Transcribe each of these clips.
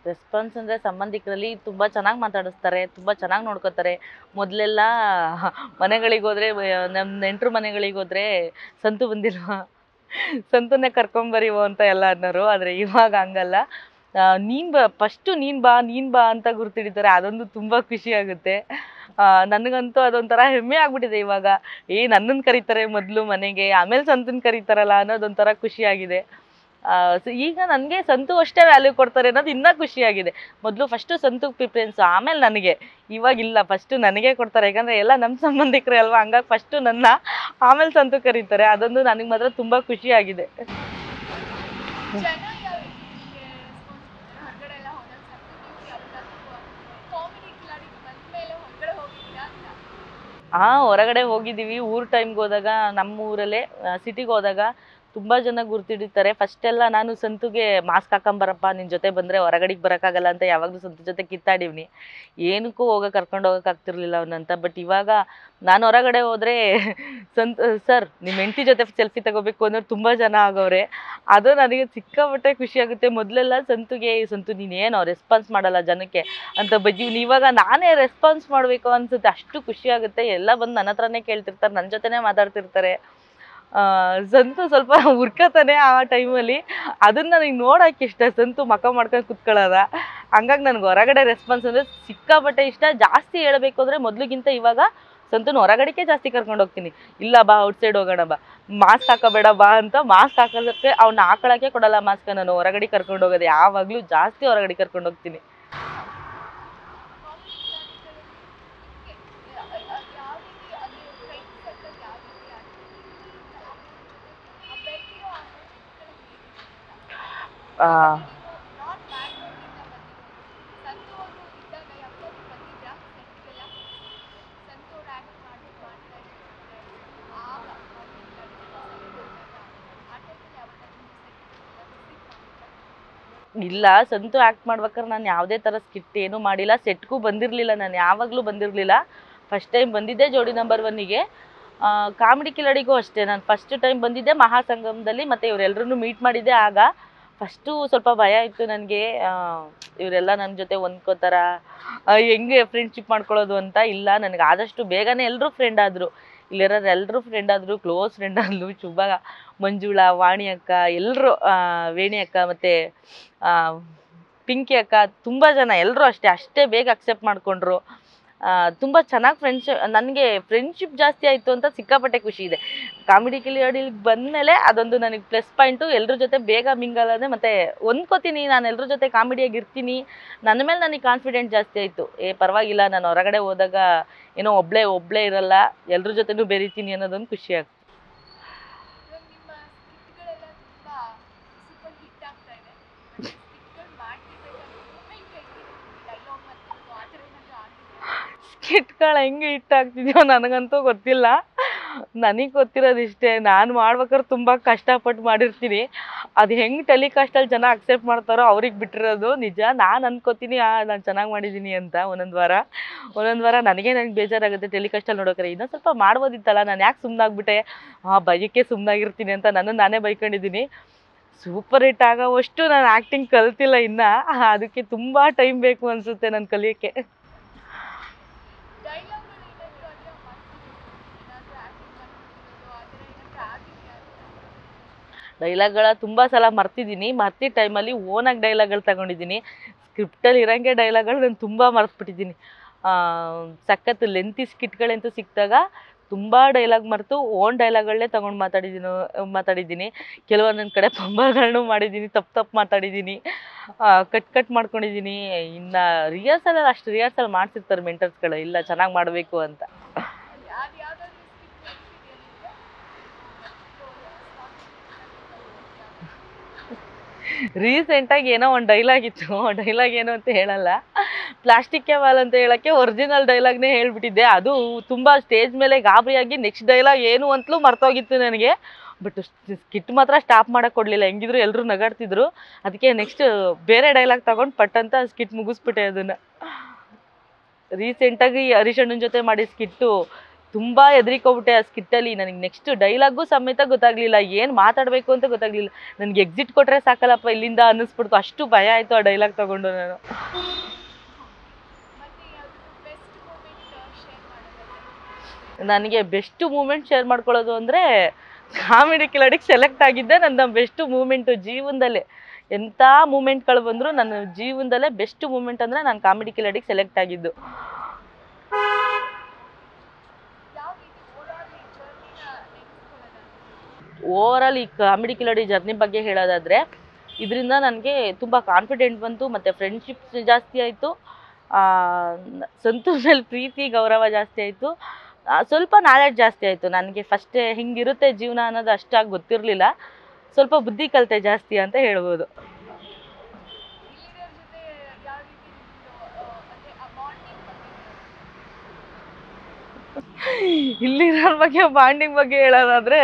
Response ಅಂದರೆ ಸಂಬಂಧಿಕರಲ್ಲಿ ತುಂಬ ಚೆನ್ನಾಗಿ ಮಾತಾಡಿಸ್ತಾರೆ ತುಂಬ ಚೆನ್ನಾಗಿ ನೋಡ್ಕೋತಾರೆ ಮೊದಲೆಲ್ಲ ಮನೆಗಳಿಗೆ ಹೋದರೆ ನಮ್ಮ ನೆಂಟ್ರ ಮನೆಗಳಿಗೆ ಹೋದರೆ ಸಂತು ಬಂದಿಲ್ವಾ ಸಂತನ್ನೇ ಕರ್ಕೊಂಬರಿವೋ ಅಂತ ಎಲ್ಲ ಅನ್ನೋರು ಆದರೆ ಇವಾಗ ಹಂಗಲ್ಲ ಆ, ನೀನ್ ಬಾ ಫಸ್ಟು ನೀನು ಬಾ ನೀನು ಬಾ ಅಂತ ಗುರ್ತಿಡಿತಾರೆ ಅದೊಂದು ತುಂಬ ಖುಷಿ ಆಗುತ್ತೆ ಆ, ನನಗಂತೂ ಅದೊಂಥರ ಹೆಮ್ಮೆ ಆಗ್ಬಿಟ್ಟಿದೆ ಇವಾಗ ಏ ನನ್ನನ್ನು ಕರೀತಾರೆ ಮೊದಲು ಮನೆಗೆ ಆಮೇಲೆ ಸಂತನ್ ಕರೀತಾರಲ್ಲ ಅನ್ನೋದೊಂಥರ ಖುಷಿಯಾಗಿದೆ ಆ, ಸೊ ಈಗ ನನಗೆ ಸಂತು ಅಷ್ಟೇ ವ್ಯಾಲ್ಯೂ ಕೊಡ್ತಾರೆ ಅನ್ನೋದು ಇನ್ನೂ ಖುಷಿಯಾಗಿದೆ ಮೊದಲು ಫಸ್ಟು ಸಂತುಗೆ ಪ್ರಿಫರೆನ್ಸ್ ಆಮೇಲೆ ನನಗೆ ಇವಾಗ ಇಲ್ಲ ಫಸ್ಟು ನನಗೆ ಕೊಡ್ತಾರೆ ಯಾಕಂದರೆ ಎಲ್ಲ ನಮ್ಮ ಸಂಬಂಧಿಕರೇ ಅಲ್ವಾ ಹಂಗಾಗಿ ಫಸ್ಟು ನನ್ನ ಆಮೇಲೆ ಸಂತು ಕರೀತಾರೆ ಅದೊಂದು ನನಗೆ ಮಾತ್ರ ತುಂಬ ಖುಷಿಯಾಗಿದೆ ಜನ ಯಾವ ರೀತಿ ನಿಮ್ಗೆ response ಕೊಡ್ತಾರೆ? ಹೊರಗಡೆ ಎಲ್ಲ ಹೋದಾಗ ಸಂತು ನೀವು ಯಾವತ್ತಾದ್ರೂ ಕಾಮಿಡಿ ಕಿಲಾಡಿ ಬಂದ್ಮೇಲೆ ಹೊರಗಡೆ ಹೋಗಿದ್ದೀರಾ ಅಂತ ಹಾಂ ಹೊರಗಡೆ ಹೋಗಿದ್ದೀವಿ ಊರ್ ಟೈಮ್ಗೆ ಹೋದಾಗ ನಮ್ಮ ಊರಲ್ಲೇ ಸಿಟಿಗೆ ಹೋದಾಗ ತುಂಬ ಜನ ಗುರ್ತಿಡಿತಾರೆ ಫಸ್ಟೆಲ್ಲ ನಾನು ಸಂತುಗೆ ಮಾಸ್ಕ್ ಹಾಕೊಂಬರಪ್ಪ ನಿನ್ನ ಜೊತೆ ಬಂದರೆ ಹೊರಗಡೆಗೆ ಬರೋಕ್ಕಾಗಲ್ಲ ಅಂತ ಯಾವಾಗಲೂ ಸಂತು ಜೊತೆ ಕಿತ್ತಾಡಿವ್ನಿ ಏನಕ್ಕೂ ಹೋಗಕ್ಕೆ ಕರ್ಕೊಂಡು ಹೋಗಕ್ಕೆ ಆಗ್ತಿರ್ಲಿಲ್ಲ ಅವನಂತ ಬಟ್ ಇವಾಗ ನಾನು ಹೊರಗಡೆ ಹೋದರೆ ಸಂತ್ ಸರ್ ನಿಮ್ಮ ಹೆಂಡತಿ ಜೊತೆ ಸೆಲ್ಫಿ ತಗೋಬೇಕು ಅನ್ನೋರು ತುಂಬ ಜನ ಆಗವ್ರೆ ಅದು ನನಗೆ ಸಿಕ್ಕಾಪಟ್ಟೆ ಖುಷಿ ಆಗುತ್ತೆ ಮೊದಲೆಲ್ಲ ಸಂತುಗೆ "ಏ, ಸಂತು ನೀನೇನೋ ರೆಸ್ಪಾನ್ಸ್ ಮಾಡಲ್ಲ ಜನಕ್ಕೆ ಅಂತ ಬಜ್ಜಿವ್ನಿ ಇವಾಗ ನಾನೇ ರೆಸ್ಪಾನ್ಸ್ ಮಾಡಬೇಕು ಅನ್ಸುತ್ತೆ ಅಷ್ಟು ಖುಷಿ ಆಗುತ್ತೆ ಎಲ್ಲ ಬಂದು ನನ್ನ ಹತ್ರನೇ ಕೇಳ್ತಿರ್ತಾರೆ ನನ್ನ ಜೊತೆನೇ ಮಾತಾಡ್ತಿರ್ತಾರೆ ಆ, ಸಂತು ಸ್ವಲ್ಪ ಹುರ್ಕತಾನೆ ಆ ಟೈಮಲ್ಲಿ ಅದನ್ನ ನನಗೆ ನೋಡೋಕೆ ಇಷ್ಟ ಸಂತು ಮಕ ಮಾಡ್ಕೊಂಡು ಕುತ್ಕೊಳ್ಳೋದ ಹಂಗಾಗಿ ನನಗೆ ಹೊರಗಡೆ ರೆಸ್ಪಾನ್ಸ್ ಅಂದರೆ ಸಿಕ್ಕಾಪಟ್ಟೆ ಇಷ್ಟ ಜಾಸ್ತಿ ಹೇಳಬೇಕು ಅಂದರೆ ಮೊದಲಿಗಿಂತ ಇವಾಗ ಸಂತನ ಹೊರಗಡೆಗೆ ಜಾಸ್ತಿ ಕರ್ಕೊಂಡು ಹೋಗ್ತೀನಿ ಇಲ್ಲ ಬಾ ಔಟ್ಸೈಡ್ ಹೋಗೋಣ ಬಾ ಮಾಸ್ಕ್ ಹಾಕೋಬೇಡ ಬಾ ಅಂತ ಮಾಸ್ಕ್ ಹಾಕೋದಕ್ಕೆ ಅವ್ನ ಹಾಕೊಳಕ್ಕೆ ಕೊಡಲ್ಲ ಮಾಸ್ಕ್ ನಾನು ಹೊರಗಡೆ ಕರ್ಕೊಂಡು ಹೋಗೋದು ಯಾವಾಗಲೂ ಜಾಸ್ತಿ ಹೊರಗಡೆ ಕರ್ಕೊಂಡು ಹೋಗ್ತೀನಿ ಕಾಮಿಡಿ ಕಿಲಾಡಿಗಳಲ್ಲಿ ನಿಮ್ಗೆ ಯಾವ ರೀತಿ ಅಲ್ಲಿ ಫ್ರೆಂಡ್ಸ್ ಸರ್ಕಲ್ ಯಾವ ರೀತಿ ಆಗಿದೆ ಆ ಬೆಳ್ತಿರೋ ಆ ಆ, ನಾಟ್ ಬ್ಯಾಂಗ್ಳೂರಿಂದ ಬಂದಿರೋದು ಸಂತು ಅವರು ಇದ್ದಾಗ ಯಾವತ್ತಾದ್ರೂ ಬಂದಿದ್ರಾ ಸೆಟ್ಗೆಲ್ಲ ಸಂತು ಅವ್ರು ಆ್ಯಕ್ಟ್ ಮಾಡಿ ಮಾಡ್ತಾ ಇರ್ತಾರೆ ಆಗ ಕಾಮಿಡಿ ಕಿಲಾಡಿ ಆ ಟೈಮಲ್ಲಿ ಯಾವತ್ತಾದ್ರೂ ಸೆಟ್ಗೆಲ್ಲ ವಿಸಿಟ್ ಮಾಡಿದ್ರಾ ಇಲ್ಲ ಸಂತು ಆ್ಯಕ್ಟ್ ಮಾಡ್ಬೇಕಾದ್ರೆ ನಾನು ಯಾವುದೇ ಥರ ಸ್ಕಿಟ್ ಏನೂ ಮಾಡಿಲ್ಲ ಸೆಟ್ಗೂ ಬಂದಿರಲಿಲ್ಲ ನಾನು ಯಾವಾಗಲೂ ಬಂದಿರಲಿಲ್ಲ ಫಸ್ಟ್ ಟೈಮ್ ಬಂದಿದ್ದೆ ಜೋಡಿ ನಂಬರ್ ಒನ್ನಿಗೆ ಕಾಮಿಡಿ ಕಿಲಾಡಿಗೂ ಅಷ್ಟೇ ನಾನು ಫಸ್ಟ್ ಟೈಮ್ ಬಂದಿದ್ದೆ ಮಹಾಸಂಗಮದಲ್ಲಿ ಮತ್ತು ಇವರೆಲ್ಲರೂ ಮೀಟ್ ಮಾಡಿದ್ದೆ ಆಗ ಫಸ್ಟು ಸ್ವಲ್ಪ ಭಯ ಇತ್ತು ನನಗೆ ಇವರೆಲ್ಲ ನನ್ನ ಜೊತೆ ಹೊಂದ್ಕೋತಾರ ಆ, ಹೆಂಗೆ ಫ್ರೆಂಡ್ಶಿಪ್ ಮಾಡ್ಕೊಳ್ಳೋದು ಅಂತ ಇಲ್ಲ ನನಗೆ ಆದಷ್ಟು ಬೇಗನೆ ಎಲ್ಲರೂ ಫ್ರೆಂಡ್ ಆದರು ಇಲ್ಲಿರೋರು ಎಲ್ಲರೂ ಫ್ರೆಂಡ್ ಆದರು ಕ್ಲೋಸ್ ಫ್ರೆಂಡ್ ಆದರು ಶುಭ ಮಂಜುಳಾ ವಾಣಿ ಅಕ್ಕ ಎಲ್ಲರೂ ವೇಣಿ ಅಕ್ಕ ಮತ್ತು ಪಿಂಕಿ ಅಕ್ಕ ತುಂಬ ಜನ ಎಲ್ಲರೂ ಅಷ್ಟೇ ಅಷ್ಟೇ ಬೇಗ ಅಕ್ಸೆಪ್ಟ್ ಮಾಡಿಕೊಂಡ್ರು ತುಂಬ ಚೆನ್ನಾಗಿ ಫ್ರೆಂಡ್ಶ್ ನನಗೆ ಫ್ರೆಂಡ್ಶಿಪ್ ಜಾಸ್ತಿ ಆಯಿತು ಅಂತ ಸಿಕ್ಕಾಪಟ್ಟೆ ಖುಷಿ ಇದೆ ಕಾಮಿಡಿ ಕಿಲಿಯಾಡಿಗೆ ಬಂದಮೇಲೆ ಅದೊಂದು ನನಗೆ ಪ್ಲಸ್ ಪಾಯಿಂಟು ಎಲ್ಲರ ಜೊತೆ ಬೇಗ ಮಿಂಗಲ್ಲದೆ ಮತ್ತು ಹೊಂದ್ಕೋತೀನಿ ನಾನು ಎಲ್ಲರ ಜೊತೆ ಕಾಮಿಡಿಯಾಗಿ ಇರ್ತೀನಿ ನನ್ನ ಮೇಲೆ ನನಗೆ ಕಾನ್ಫಿಡೆಂಟ್ ಜಾಸ್ತಿ ಆಯಿತು ಏ ಪರವಾಗಿಲ್ಲ ನಾನು ಹೊರಗಡೆ ಹೋದಾಗ ಏನೋ ಒಬ್ಬಳೇ ಒಬ್ಬಳೇ ಇರಲ್ಲ ಎಲ್ಲರ ಜೊತೆನೂ ಬೆರಿತೀನಿ ಅನ್ನೋದೊಂದು ಖುಷಿ ಆಗ್ತದೆ ಇವಾಗ ನಿಮ್ಮ ಸ್ಕಿಟ್ಗಳೆಲ್ಲ ತುಂಬಾ ಸೂಪರ್ ಹಿಟ್ ಆಗ್ತಾ ಇದೆ ಸ್ಕಿಟ್ಗಳು ಮಾಡ್ತಿರ್ಬೇಕಾದ್ರೆ ಮೂಮೆಂಟ್ ಹೆಂಗಿದೆ ಡೈಲಾಗ್ ಮತ್ತು ಆ ಥರ ಏನಾದರೂ ಆಗಿದೆಯಾ ಸ್ಕಿಟ್ಗಳು ಹೆಂಗೆ ಹಿಟ್ಟಾಗ್ತಿದ್ಯೋ ನನಗಂತೂ ಗೊತ್ತಿಲ್ಲ ನನಗೆ ಗೊತ್ತಿರೋದು ಇಷ್ಟೇ ನಾನು ಮಾಡ್ಬೇಕಾದ್ರೆ ತುಂಬ ಕಷ್ಟಪಟ್ಟು ಮಾಡಿರ್ತೀನಿ ಅದು ಹೆಂಗೆ ಟೆಲಿಕಾಸ್ಟಲ್ಲಿ ಜನ ಅಕ್ಸೆಪ್ಟ್ ಮಾಡ್ತಾರೋ ಅವ್ರಿಗೆ ಬಿಟ್ಟಿರೋದು ನಿಜ ನಾನು ಅನ್ಕೋತೀನಿ ನಾನು ಚೆನ್ನಾಗಿ ಮಾಡಿದ್ದೀನಿ ಅಂತ ಒಂದೊಂದು ವಾರ ಒಂದೊಂದು ವಾರ ನನಗೆ ನನಗೆ ಬೇಜಾರಾಗುತ್ತೆ ಟೆಲಿಕಾಸ್ಟಲ್ಲಿ ನೋಡೋಕ್ರೆ ಇನ್ನೂ ಸ್ವಲ್ಪ ಮಾಡ್ಬೋದಿತ್ತಲ್ಲ ನಾನು ಯಾಕೆ ಸುಮ್ಮನಾಗ್ಬಿಟ್ಟೆ ಆ ಭಯಕ್ಕೆ ಸುಮ್ಮನಾಗಿರ್ತೀನಿ ಅಂತ ನಾನು ನಾನೇ ಬೈಕೊಂಡಿದ್ದೀನಿ ಸೂಪರ್ ಹಿಟ್ ಆಗೋವಷ್ಟು ನಾನು ಆ್ಯಕ್ಟಿಂಗ್ ಕಲ್ತಿಲ್ಲ ಇನ್ನು ಅದಕ್ಕೆ ತುಂಬ ಟೈಮ್ ಬೇಕು ಅನಿಸುತ್ತೆ ನಾನು ಕಲಿಯೋಕ್ಕೆ ಡೈಲಾಗ್ಗಳು ಏನಾದರೂ ಅದರ ಮಾಡ್ತಿರೋದು ಏನಾದರೂ ಆ್ಯಕ್ಟಿಂಗ್ ಮಾಡ್ತಿರೋದು ಆ ಥರ ಏನಾದರೂ ಆಗಿದೆಯಾ ಅಂತ ಡೈಲಾಗ್ಗಳ ತುಂಬ ಸಲ ಮರ್ತಿದ್ದೀನಿ ಮರ್ತಿದ್ದ ಟೈಮಲ್ಲಿ ಓನಾಗಿ ಡೈಲಾಗ್ಗಳು ತಗೊಂಡಿದ್ದೀನಿ ಸ್ಕ್ರಿಪ್ಟಲ್ಲಿ ಇರೋಂಗೆ ಡೈಲಾಗ್ಗಳು ನಾನು ತುಂಬ ಮರ್ತ್ಬಿಟ್ಟಿದ್ದೀನಿ ಸಖತ್ ಲೆಂತಿ ಸ್ಕಿಟ್ಗಳಂತೂ ಸಿಕ್ಕಿದಾಗ ತುಂಬ ಡೈಲಾಗ್ ಮರೆತು ಓನ್ ಡೈಲಾಗ್ಗಳನ್ನೇ ತೊಗೊಂಡು ಮಾತಾಡಿದ್ದೀನಿ ಮಾತಾಡಿದ್ದೀನಿ ಕೆಲವೊಂದೊಂದು ಕಡೆ ಪಂಬಗಳನ್ನೂ ಮಾಡಿದ್ದೀನಿ ತಪ್ಪು ತಪ್ಪು ಮಾತಾಡಿದ್ದೀನಿ ಕಟ್ ಕಟ್ ಮಾಡ್ಕೊಂಡಿದ್ದೀನಿ ಇನ್ನು ರಿಹರ್ಸಲಲ್ಲಿ ಅಷ್ಟು ರಿಹರ್ಸಲ್ ಮಾಡ್ತಿರ್ತಾರೆ ಮೆಂಟರ್ಸ್ಗಳು ಇಲ್ಲ ಚೆನ್ನಾಗಿ ಮಾಡಬೇಕು ಅಂತ ಅದು ಯಾವುದಾದ್ರೂ ಸ್ಕಿಟ್ ನೆನಪಿದೆಯಾ ರೀಸೆಂಟಾಗಿ ಏನೋ ಒಂದು ಡೈಲಾಗ್ ಇತ್ತು ಡೈಲಾಗ್ ಏನು ಅಂತ ಹೇಳಲ್ಲ ಪ್ಲಾಸ್ಟಿಕ್ ವಾಲ್ ಅಂತ ಹೇಳಕ್ಕೆ ಒರಿಜಿನಲ್ ಡೈಲಾಗ್ನೇ ಹೇಳ್ಬಿಟ್ಟಿದ್ದೆ ಅದು ತುಂಬ ಸ್ಟೇಜ್ ಮೇಲೆ ಗಾಬರಿಯಾಗಿ ನೆಕ್ಸ್ಟ್ ಡೈಲಾಗ್ ಏನು ಅಂತಲೂ ಮರ್ತೋಗಿತ್ತು ನನಗೆ ಬಟ್ ಸ್ಕಿಟ್ ಮಾತ್ರ ಸ್ಟಾಪ್ ಮಾಡಕ್ಕೆ ಕೊಡಲಿಲ್ಲ ಹೆಂಗಿದ್ರು ಎಲ್ಲರೂ ನಗಾಡ್ತಿದ್ರು ಅದಕ್ಕೆ ನೆಕ್ಸ್ಟ್ ಬೇರೆ ಡೈಲಾಗ್ ತಗೊಂಡು ಪಟ್ ಅಂತ ಸ್ಕಿಟ್ ಮುಗಿಸ್ಬಿಟ್ಟೆ ಅದನ್ನು ರೀಸೆಂಟಾಗಿ ಹರೀಶಣ್ಣನ ಜೊತೆ ಮಾಡಿ ಸ್ಕಿಟ್ಟು ತುಂಬಾ ಹೆದರಿಕೋಬಿಟ್ಟೆ ಆ ಸ್ಕಿಟ್ಟಲ್ಲಿ ನನಗೆ ನೆಕ್ಸ್ಟ್ ಡೈಲಾಗು ಸಮೇತ ಗೊತ್ತಾಗ್ಲಿಲ್ಲ ಏನು ಮಾತಾಡಬೇಕು ಅಂತ ಗೊತ್ತಾಗ್ಲಿಲ್ಲ ನನಗೆ ಎಕ್ಸಿಟ್ ಕೊಟ್ರೆ ಸಾಕಲ್ಲಪ್ಪ ಇಲ್ಲಿಂದ ಅನ್ನಿಸ್ಬಿಡ್ತು ಅಷ್ಟು ಭಯ ಆಯಿತು ಆ ಡೈಲಾಗ್ ತಗೊಂಡು ನಾನು ಮತ್ತೆ ಯಾವ್ದಾದ್ರು ಬೆಸ್ಟ್ ಮೂಮೆಂಟ್ ಶೇರ್ ಮಾಡೋದಾದ್ರೆ ನನಗೆ ಬೆಸ್ಟ್ ಮೂಮೆಂಟ್ ಶೇರ್ ಮಾಡ್ಕೊಳ್ಳೋದು ಅಂದರೆ ಕಾಮಿಡಿ ಕಿಲಾಡಿಗೆ ಸೆಲೆಕ್ಟ್ ಆಗಿದ್ದೆ ನನ್ನ ಬೆಸ್ಟ್ ಮೂಮೆಂಟು ಜೀವನದಲ್ಲೇ ಎಂಥ ಮೂಮೆಂಟ್ಗಳು ಬಂದರೂ ನನ್ನ ಜೀವನದಲ್ಲೇ ಬೆಸ್ಟ್ ಮೂಮೆಂಟ್ ಅಂದರೆ ನಾನು ಕಾಮಿಡಿ ಕಿಲಾಡಿಗೆ ಸೆಲೆಕ್ಟ್ ಆಗಿದ್ದು ಯಾವ ರೀತಿ ಓಡಾಡಿ ಜರ್ನಿನ ನೆನೆಸ್ಕೊಳ್ಳೋದಾದ್ರೆ ಓವರಾಲ್ ಈ ಕಾಮಿಡಿ ಕಿಲಾಡಿ ಜರ್ನಿ ಬಗ್ಗೆ ಹೇಳೋದಾದರೆ ಇದರಿಂದ ನನಗೆ ತುಂಬ ಕಾನ್ಫಿಡೆಂಟ್ ಬಂತು ಮತ್ತು ಫ್ರೆಂಡ್ಶಿಪ್ ಜಾಸ್ತಿ ಆಯಿತು ಸಂತೂರ್ ಮೇಲೆ ಪ್ರೀತಿ ಗೌರವ ಜಾಸ್ತಿ ಆಯಿತು ಸ್ವಲ್ಪ ನಾಲೆಡ್ಜ್ ಜಾಸ್ತಿ ಆಯಿತು ನನಗೆ ಫಸ್ಟ್ ಹಿಂಗಿರುತ್ತೆ ಜೀವನ ಅನ್ನೋದು ಅಷ್ಟಾಗಿ ಗೊತ್ತಿರಲಿಲ್ಲ ಸ್ವಲ್ಪ ಬುದ್ಧಿ ಕಲಿತೆ ಜಾಸ್ತಿ ಅಂತ ಹೇಳ್ಬೋದು ಇಲ್ಲಿರೋರ್ ಜೊತೆ ಯಾವ ರೀತಿ ನಿಮ್ದು ಆ, ಅಂದ್ರೆ ಆ ಬಾಂಡಿಂಗ್ ಬಗ್ಗೆ ಇಲ್ಲಿರೋರ ಬಗ್ಗೆ ಬಾಂಡಿಂಗ್ ಬಗ್ಗೆ ಹೇಳೋದಾದರೆ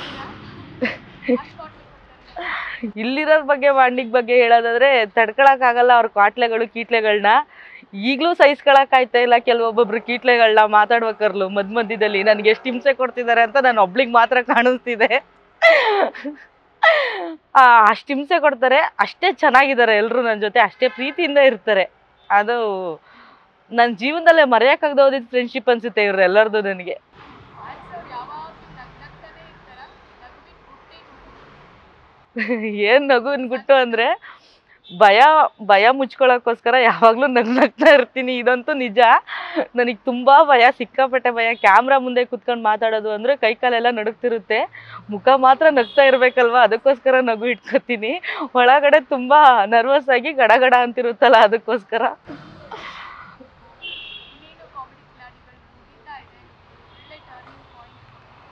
ಇಲ್ಲಿರೋರ ಬಗ್ಗೆ ಬಾಂಡಿಂಗ್ ಬಗ್ಗೆ ಹೇಳೋದಾದ್ರೆ ತಡ್ಕೊಳಕ್ಕಾಗಲ್ಲ ಅವ್ರ ಕ್ವಾಟ್ಲೆಗಳು ಕೀಟ್ಲೆಗಳನ್ನ ಈಗಲೂ ಸಹಿಸ್ಕೊಳಕ್ಕಾಯ್ತಾ ಇಲ್ಲ ಕೆಲವೊಬ್ಬೊಬ್ರು ಕೀಟ್ಲೆಗಳನ್ನ ಮಾತಾಡ್ಬೇಕಾರ್ಲು ಮಧ್ಯ ಮಧ್ಯದಲ್ಲಿ ನನಗೆ ಎಷ್ಟು ಹಿಂಸೆ ಕೊಡ್ತಿದ್ದಾರೆ ಅಂತ ನಾನು ಒಬ್ಳಿಗೆ ಮಾತ್ರ ಕಾಣಿಸ್ತಿದೆ ಅಷ್ಟು ಹಿಂಸೆ ಕೊಡ್ತಾರೆ ಅಷ್ಟೇ ಚೆನ್ನಾಗಿದ್ದಾರೆ ಎಲ್ಲರೂ ನನ್ನ ಜೊತೆ ಅಷ್ಟೇ ಪ್ರೀತಿಯಿಂದ ಇರ್ತಾರೆ ಅದು ನನ್ನ ಜೀವನದಲ್ಲೇ ಮರೆಯೋಕ್ಕಾಗದೆ ಹೋದಿದ್ದು ಫ್ರೆಂಡ್ಶಿಪ್ ಅನ್ಸುತ್ತೆ ಇವ್ರು ಎಲ್ಲರದು ನನಗೆ ಆನ್ಸರ್ ಯಾವಾಗಲೂ ನಗ್ನಗ್ತಾನೆ ಇರ್ತಾರ ನಗ್ಬಿಟ್ಟು ಹುಟ್ಟಿ ಏನು ನಗುವಿನ ಗುಟ್ಟು ಅಂದರೆ ಭಯ ಭಯ ಮುಚ್ಕೊಳ್ಳೋಕ್ಕೋಸ್ಕರ ಯಾವಾಗಲೂ ನಗು ನಗ್ತಾ ಇರ್ತೀನಿ ಇದಂತೂ ನಿಜ ನನಗೆ ತುಂಬ ಭಯ ಸಿಕ್ಕಾಪಟ್ಟೆ ಭಯ ಕ್ಯಾಮ್ರಾ ಮುಂದೆ ಕುತ್ಕೊಂಡು ಮಾತಾಡೋದು ಅಂದರೆ ಕೈಕಾಲೆಲ್ಲ ನಡುಗ್ತಿರುತ್ತೆ ಮುಖ ಮಾತ್ರ ನಗ್ತಾ ಇರಬೇಕಲ್ವ ಅದಕ್ಕೋಸ್ಕರ ನಗು ಇಟ್ಕೊತೀನಿ ಒಳಗಡೆ ತುಂಬ ನರ್ವಸ್ ಆಗಿ ಗಡಗಡ ಅಂತಿರುತ್ತಲ್ಲ ಅದಕ್ಕೋಸ್ಕರ ಇನ್ನೇನು ಕಾಮಿಡಿ ಕಿಲಾಡಿಗಳು ಮುಗಿತಾ ಇದೆ ಒಳ್ಳೆ ಟರ್ನಿಂಗ್ ಪಾಯಿಂಟ್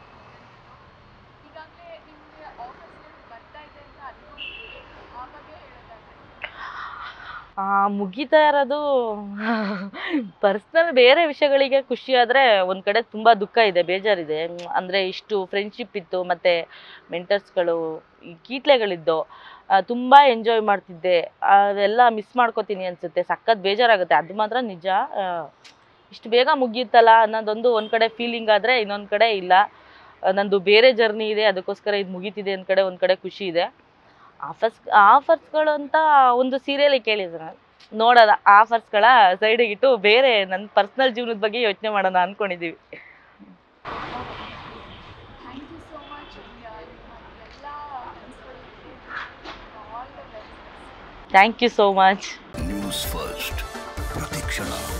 ಈಗಾಗಲೇ ನಿಮಗೆ ಆಫರ್ಸ್ಗಳು ಬರ್ತಾ ಇದೆ ಅಂತ ಅನ್ಕೊಂಡಿದ್ದೀವಿ ಆ ಬಗ್ಗೆ ಹೇಳೋದಾದ್ರೆ ಆ, ಮುಗಿತಾ ಇರೋದು ಪರ್ಸ್ನಲ್ ಬೇರೆ ವಿಷಯಗಳಿಗೆ ಖುಷಿ ಆದರೆ ಒಂದು ಕಡೆ ತುಂಬ ದುಃಖ ಇದೆ ಬೇಜಾರಿದೆ ಮ್, ಅಂದರೆ ಇಷ್ಟು ಫ್ರೆಂಡ್ಶಿಪ್ ಇತ್ತು ಮತ್ತು ಮೆಂಟರ್ಸ್ಗಳು ಈ ಕೀಟ್ಲೆಗಳಿದ್ದು ತುಂಬ ಎಂಜಾಯ್ ಮಾಡ್ತಿದ್ದೆ ಅದೆಲ್ಲ ಮಿಸ್ ಮಾಡ್ಕೋತೀನಿ ಅನಿಸುತ್ತೆ ಸಖತ್ ಬೇಜಾರಾಗುತ್ತೆ ಅದು ಮಾತ್ರ ನಿಜ ಆ, ಇಷ್ಟು ಬೇಗ ಮುಗಿಯುತ್ತಲ್ಲ ಅನ್ನೋದೊಂದು ಒಂದು ಕಡೆ ಫೀಲಿಂಗ್ ಆದರೆ ಇನ್ನೊಂದು ಕಡೆ ಇಲ್ಲ ಆ, ನಂದು ಬೇರೆ ಜರ್ನಿ ಇದೆ ಅದಕ್ಕೋಸ್ಕರ ಇದು ಮುಗೀತಿದೆ ಒಂದು ಕಡೆ ಒಂದು ಕಡೆ ಖುಷಿ ಇದೆ ಆಫರ್ಸ್ ಆಫರ್ಸ್ಗಳು ಅಂತ ಒಂದು ಸೀರಿಯಲ್ ಕೇಳಿದ್ರು ನಾನು ನೋಡೋದ ಆಫರ್ಸ್ಗಳ ಸೈಡಿಗೆ ಇಟ್ಟು ಬೇರೆ ನನ್ನ ಪರ್ಸ್ನಲ್ ಜೀವನದ ಬಗ್ಗೆ ಯೋಚನೆ ಮಾಡೋಣ ಅಂದ್ಕೊಂಡಿದ್ದೀವಿ ಥ್ಯಾಂಕ್ ಯು ಸೋ ಮಚ್ ನಿಮ್ಮ ಎಲ್ಲ ಕನಸುಗಳಿಗೆ all the best thank you so much News First ಪ್ರತಿಕ್ಷಣ